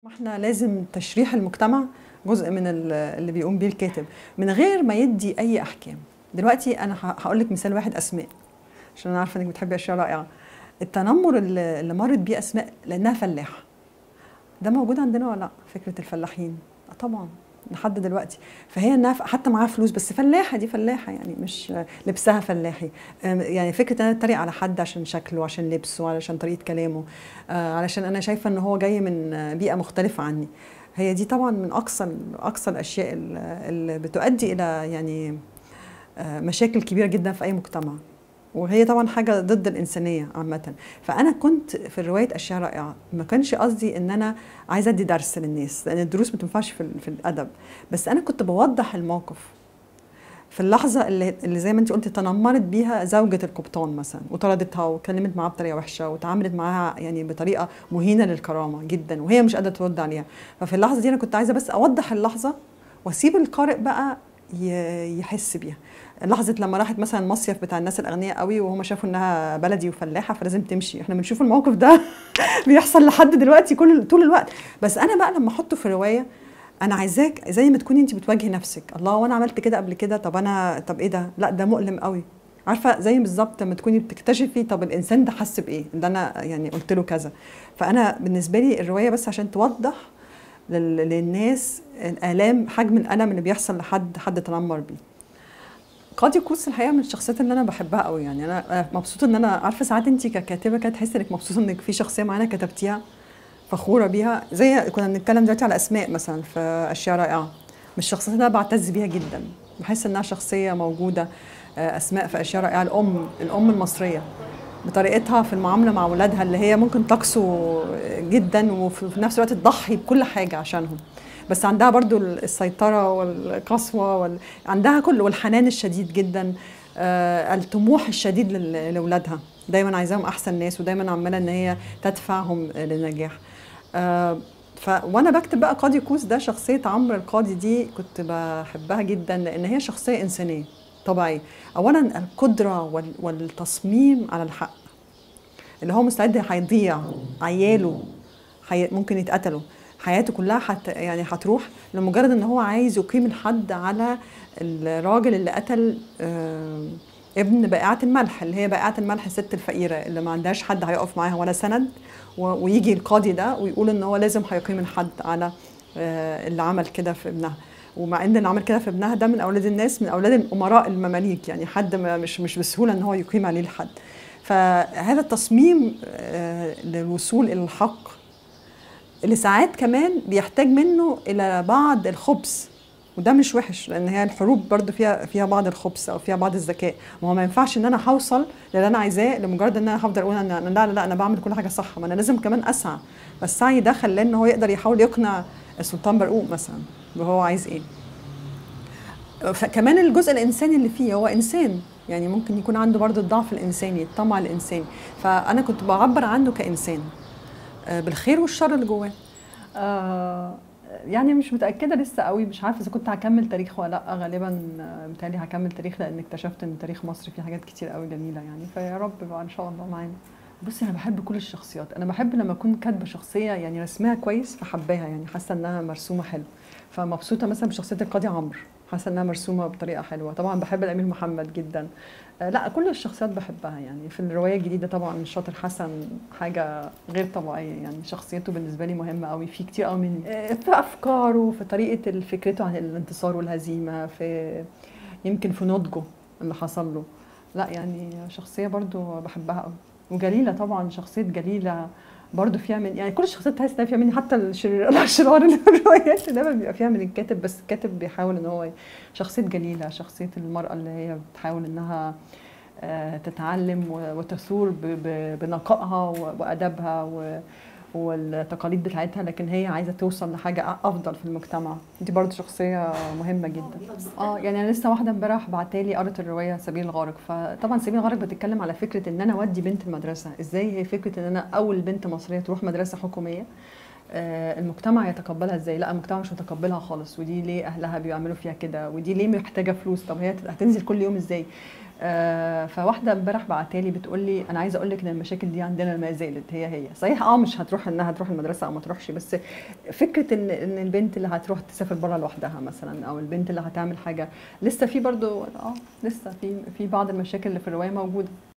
احنا لازم تشريح المجتمع جزء من ال- اللي بيقوم بيه الكاتب من غير ما يدي اي احكام دلوقتي انا هقول لك مثال واحد اسماء عشان انا عارفه انك بتحبي اشياء رائعه التنمر اللي اللي مرت بيه اسماء لانها فلاحه ده موجود عندنا ولا لا فكره الفلاحين آه طبعا لحد دلوقتي فهي انها ف- حتى معاها فلوس بس فلاحه دي فلاحه يعني مش لبسها فلاحي آم، يعني فكره ان انا اتريق على حد عشان شكله عشان لبسه علشان طريقه كلامه آه، علشان انا شايفه ان هو جاي من آه، بيئه مختلفه عني هي دي طبعا من اقصى اقصى الاشياء ال- اللي بتؤدي الى يعني آه، مشاكل كبيره جدا في اي مجتمع وهي طبعا حاجه ضد الانسانيه عامه فانا كنت في روايه اشياء رائعه ما كانش قصدي ان انا عايزه ادي درس للناس لان الدروس ما تنفعش في, ال- في الادب بس انا كنت بوضح الموقف في اللحظه اللي, اللي زي ما انت قلتي تنمرت بيها زوجة القبطان مثلا وطردتها وكلمت معاها بطريقه وحشه وتعاملت معاها يعني بطريقه مهينه للكرامه جدا وهي مش قادره ترد عليها ففي اللحظه دي انا كنت عايزه بس اوضح اللحظه واسيب القارئ بقى ي- يحس بيها لحظه لما راحت مثلا المصيف بتاع الناس الاغنياء قوي وهم شافوا انها بلدي وفلاحه فلازم تمشي احنا بنشوف الموقف ده بيحصل لحد دلوقتي كل طول الوقت بس انا بقى لما احطه في روايه انا عايزاك زي ما تكوني انت بتواجهي نفسك الله وانا عملت كده قبل كده طب انا طب ايه ده لا ده مؤلم قوي عارفه زي بالظبط لما تكوني بتكتشفي طب الانسان ده حس بايه اللي انا يعني قلت له كذا فانا بالنسبه لي الروايه بس عشان توضح لل- للناس الالام حجم الالم اللي بيحصل لحد حد تنمر بيه قاضي كوس الحقيقه من الشخصيات اللي انا بحبها قوي يعني انا أنا مبسوطه ان انا عارفه ساعات انت ككاتبه كده تحسي انك مبسوطه انك في شخصيه معينه كتبتيها فخوره بيها زي كنا بنتكلم دلوقتي على اسماء مثلا في اشياء رائعه من الشخصيات اللي انا بعتز بيها جدا بحس انها شخصيه موجوده آه، اسماء في اشياء رائعه الام الام المصريه بطريقتها في المعامله مع اولادها اللي هي ممكن تقسو جدا وفي في نفس الوقت تضحي بكل حاجه عشانهم بس عندها برضو السيطره والقسوه وال... عندها كل والحنان الشديد جدا آه، الطموح الشديد لل- لاولادها دايما عايزاهم احسن ناس ودايما عماله ان هي تدفعهم آه، للنجاح آه، ف وانا بكتب بقى قاضي كوس ده شخصيه عمرو القاضي دي كنت بحبها جدا لان هي شخصيه انسانيه طبيعيه اولا القدره وال- والتصميم على الحق اللي هو مستعد هيضيع عياله حي... ممكن يتقتلوا حياته كلها حت... يعني هتروح لمجرد ان هو عايز يقيم الحد على الراجل اللي قتل آه، ابن بائعة الملح اللي هي بائعة الملح الست الفقيرة اللي ما عندهاش حد هيقف معاها ولا سند و... ويجي القاضي ده ويقول ان هو لازم هيقيم الحد على آه، اللي عمل كده في ابنها ومع ان اللي عمل كده في ابنها ده من اولاد الناس من اولاد الامراء المماليك يعني حد ما مش مش بسهوله ان هو يقيم عليه الحد فهذا التصميم آه، للوصول الى الحق اللي ساعات كمان بيحتاج منه الى بعض الخبث وده مش وحش لان هي الحروب برضو فيها فيها بعض الخبث او فيها بعض الذكاء ما هو ما ينفعش ان انا هوصل للي انا عايزاه لمجرد ان انا هفضل اقول ان أنا لا لا لا انا بعمل كل حاجه صح ما انا لازم كمان اسعى فالسعي ده خلاه ان هو يقدر يحاول يقنع السلطان برقوق مثلا وهو عايز ايه فكمان الجزء الانساني اللي فيه هو انسان يعني ممكن يكون عنده برضه الضعف الانساني الطمع الانساني فانا كنت بعبر عنه كانسان آه، بالخير والشر اللي جواه آه يعني مش متأكدة لسه قوي مش عارفة إذا كنت هكمل تاريخ ولا لأ غالبا آه، متهيألي هكمل تاريخ لأن اكتشفت إن تاريخ مصر فيه حاجات كتير قوي جميلة يعني فيا رب بقى إن شاء الله معانا بصي أنا بحب كل الشخصيات أنا بحب لما أكون كاتبة شخصية يعني رسمها كويس فحباها يعني حاسة إنها مرسومة حلو فمبسوطة مثلا بشخصية القاضي عمرو حاسة إنها مرسومة بطريقة حلوة طبعا بحب الأمير محمد جدا آه، لا كل الشخصيات بحبها يعني في الرواية الجديدة طبعا شاطر حسن حاجة غير طبيعية يعني شخصيته بالنسبة لي مهمة قوي في كتير قوي من آه، في أفكاره في طريقة فكرته عن الانتصار والهزيمة في يمكن في نضجه اللي حصل له لا يعني شخصية برضو بحبها قوي وجليلة طبعا شخصية جليلة برضو فيها من يعني كل الشخصيات تحس انها فيها من حتى الشرير الاشرار اللي في الروايات دايما بيبقى فيها من الكاتب بس الكاتب بيحاول ان هو شخصيه جليله شخصيه المراه اللي هي بتحاول انها آه، تتعلم و- وتثور ب- ب- بنقائها و- وادبها و- والتقاليد بتاعتها لكن هي عايزه توصل لحاجه افضل في المجتمع دي برضو شخصيه مهمه جدا اه يعني انا لسه واحده امبارح بعتالي قرت الروايه سبيل الغارق فطبعا سبيل الغارق بتتكلم على فكره ان انا اودي بنت المدرسه ازاي هي فكره ان انا اول بنت مصريه تروح مدرسه حكوميه آه، المجتمع يتقبلها ازاي لا المجتمع مش متقبلها خالص ودي ليه اهلها بيعملوا فيها كده ودي ليه محتاجه فلوس طب هي هتنزل كل يوم ازاي آه، فواحده امبارح بعتالي بتقول لي انا عايزه اقول لك ان المشاكل دي عندنا ما زالت هي هي صحيح اه مش هتروح انها تروح المدرسه او ما تروحش بس فكره ان ان البنت اللي هتروح تسافر بره لوحدها مثلا او البنت اللي هتعمل حاجه لسه في برضو اه لسه في في بعض المشاكل اللي في الروايه موجوده